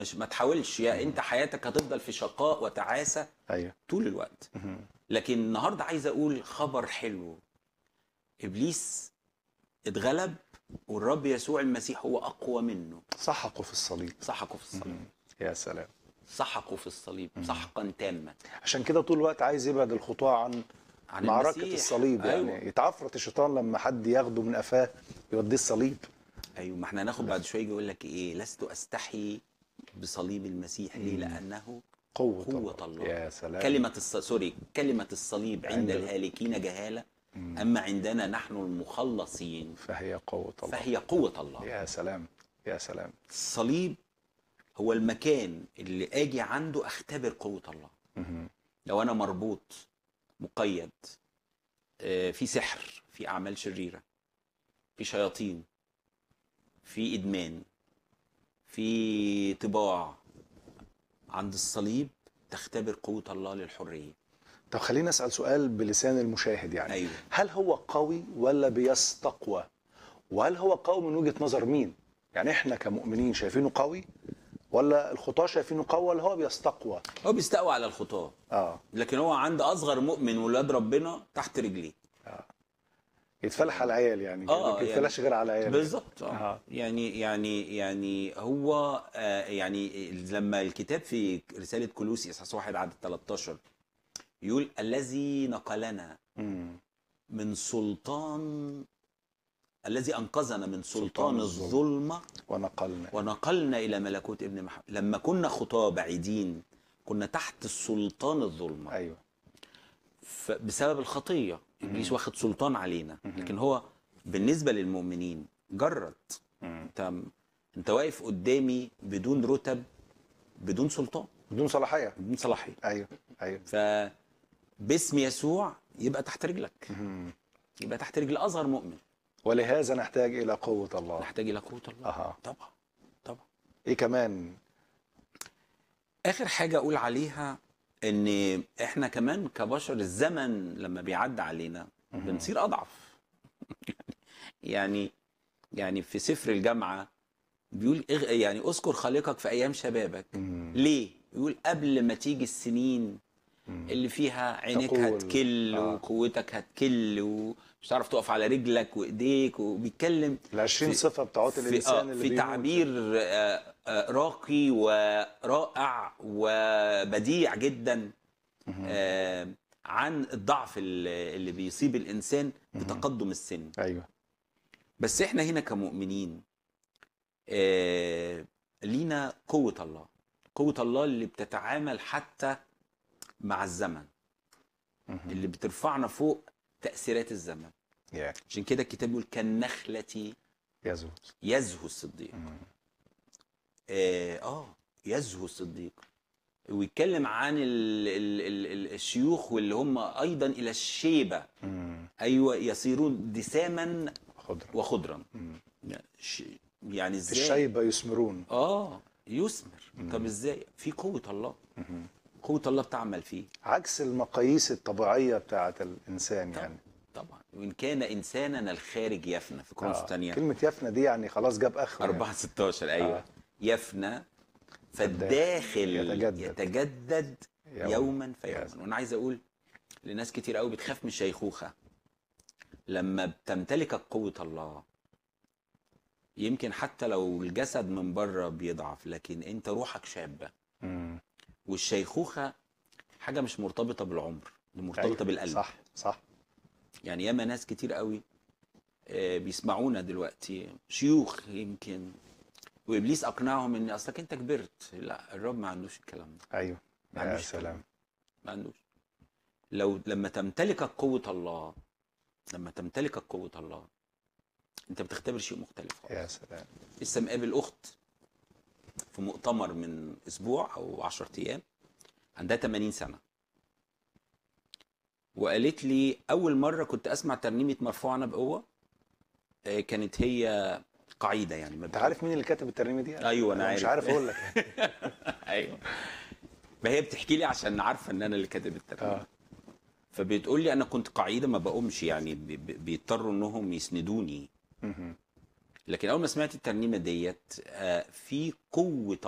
مش ما تحاولش يا انت حياتك هتفضل في شقاء وتعاسه ايوه طول الوقت مهم. لكن النهارده عايز اقول خبر حلو ابليس اتغلب والرب يسوع المسيح هو اقوى منه سحقوا في الصليب سحقه في الصليب مهم. يا سلام سحقه في الصليب سحقا تاما عشان كده طول الوقت عايز يبعد الخطاة عن عن معركة المسيح. الصليب أيوة. يعني يتعفرت الشيطان لما حد ياخده من قفاه يوديه الصليب ايوه ما احنا هناخد بعد شويه يجي يقول لك ايه لست استحي بصليب المسيح ليه مم. لانه قوة, قوة الله. يا سلام كلمه الص... سوري كلمه الصليب عند عند ال- الهالكين جهاله مم. اما عندنا نحن المخلصين فهي قوة الله فهي قوه الله يا سلام يا سلام الصليب هو المكان اللي اجي عنده اختبر قوه الله مهم. لو انا مربوط مقيد آه، في سحر في اعمال شريره في شياطين في ادمان في طباع عند الصليب تختبر قوه الله للحريه طب خلينا اسال سؤال بلسان المشاهد يعني ايوه هل هو قوي ولا بيستقوى وهل هو قوي من وجهة نظر مين يعني احنا كمؤمنين شايفينه قوي ولا الخطاة شايفينه قوي ولا هو بيستقوى هو بيستقوى على الخطاه اه لكن هو عند اصغر مؤمن ولاد ربنا تحت رجليه يتفلح على العيال يعني آه، ما يتفلحش غير على العيال بالظبط آه. آه. يعني يعني يعني هو آه يعني لما الكتاب في رساله كلوسي اصحاح واحد عدد 13 يقول الذي نقلنا مم. من سلطان الذي انقذنا من سلطان سلطان الظلم. الظلمه ونقلنا ونقلنا الى ملكوت ابن محمد لما كنا خطاه بعيدين كنا تحت سلطان الظلمه ايوه ف- بسبب الخطيه ابليس مم. واخد سلطان علينا مم. لكن هو بالنسبه للمؤمنين جرد مم. انت انت واقف قدامي بدون رتب بدون سلطان بدون صلاحية بدون صلاحيه ايوه ايوه فباسم يسوع يبقى تحت رجلك مم. يبقى تحت رجل اصغر مؤمن ولهذا نحتاج الى قوة الله نحتاج الى قوه الله اها طبعا طبعا ايه كمان اخر حاجه اقول عليها ان احنا كمان كبشر الزمن لما بيعدي علينا مهم. بنصير اضعف يعني يعني في سفر الجامعه بيقول إغ- يعني اذكر خالقك في ايام شبابك مم. ليه يقول قبل ما تيجي السنين مم. اللي فيها عينيك تقول. هتكل آه. وقوتك هتكل ومش هتعرف تقف على رجلك وايديك وبيتكلم ال 20 في- صفة بتاعت في, الانسان آه اللي في بيموت. تعبير آه، آه، راقي ورائع وبديع جدا مهم. آه، عن الضعف اللي اللي بيصيب الانسان بتقدم السن ايوه بس احنا هنا كمؤمنين آه، لينا قوة الله قوة الله اللي بتتعامل حتى مع الزمن مهم. اللي بترفعنا فوق تأثيرات الزمن يا عشان كده الكتاب بيقول كالنخلة يزو يزهو الصديق مم. اه, آه يزهو الصديق ويتكلم عن ال ال ال ال الشيوخ واللي هم ايضا الى الشيبه مم. ايوه يصيرون دساما خضرة وخضرا مم. يعني ش- يعني في ازاي الشيبة يثمرون اه يثمر مم. طب ازاي في قوه الله مهم. قوه الله بتعمل فيه عكس المقاييس الطبيعية بتاعت الإنسان طبعا. يعني طبعا وان كان انساننا الخارج يفنى في كورنثوس آه. الثانيه كلمة يفنى دي يعني خلاص جاب آخره 4 16 ايوه آه. يفنى فالداخل يتجدد. يتجدد يعني. يوما يا فيوما وانا عايز اقول لناس كتير قوي بتخاف من الشيخوخه لما بتمتلكك قوه الله يمكن حتى لو الجسد من بره بيضعف لكن انت روحك شابه مم. والشيخوخه حاجه مش مرتبطه بالعمر دي مرتبطه أيوة. بالقلب صح صح يعني ياما ناس كتير قوي آه، بيسمعونا دلوقتي شيوخ يمكن وابليس اقنعهم ان اصلك انت كبرت لا الرب ما عندوش الكلام ده أيوه ما يا عندوش سلام الكلام ده. ما عندوش لو لما تمتلكك قوه الله لما تمتلكك قوه الله انت بتختبر شيء مختلف خالص يا سلام لسه مقابل اخت في مؤتمر من اسبوع او 10 ايام عندها 80 سنه وقالت لي اول مره كنت اسمع ترنيمه مرفوعنا بقوه آه، كانت هي قاعده يعني ما أنت عارف مين اللي كاتب الترنيمة دي؟ أيوة، أنا مش عارف. عارف أقول لك ايوه ما هي بتحكي لي عشان عارفه ان انا اللي كاتب الترنيمه آه. فبتقول لي انا كنت قاعده ما بقومش يعني بي- بي- بيضطروا انهم يسندوني مهم. لكن اول ما سمعت الترنيمه ديت آه، في قوه